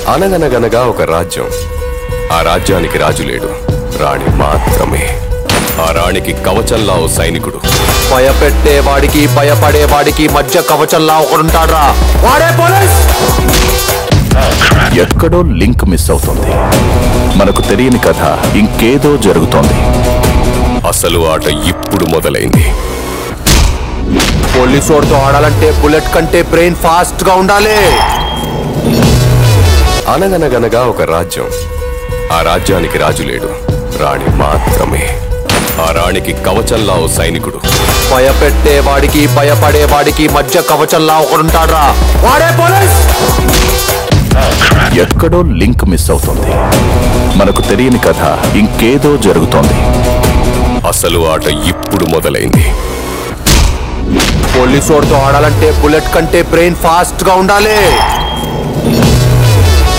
అనగనగనగా ఒక రాజ్యం ఆ రాజ్యానికి రాజు లేడు రాణి మాత్రమే ఆ రాణికి కవచంలా ఓ సైనికుడు భయపెట్టే వాడికి భయపడే వాడికి మధ్య కవచంలా ఒకడుంటాడ్రా వాడే పోలీస్ ఎక్కడో లింక్ మిస్ అవుతుంది మనకు తెలియని కథ ఇంకేదో జరుగుతోంది అసలు ఆట ఇప్పుడు మొదలైంది పోలీస్ వాడితో ఆడాలంటే బుల్లెట్ కంటే బ్రెయిన్ ఫాస్ట్ గా ఉండాలి అనగనగనగా ఒక రాజ్యం ఆ రాజ్యానికి రాజు లేడు రాణి మాత్రమే ఆ రాణికి కవచంలా ఓ సైనికుడు భయపెట్టే వాడికి భయపడే వాడికి మధ్య కవచంలా ఒకడుంటాడ్రా వాడే పోలీస్ ఎక్కడో లింక్ మిస్ అవుతుంది మనకు తెలియని కథ ఇంకేదో జరుగుతోంది అసలు ఆట ఇప్పుడు మొదలైంది పోలీస్ వాడితో ఆడాలంటే బుల్లెట్ కంటే బ్రెయిన్ ఫాస్ట్ గా ఉండాలి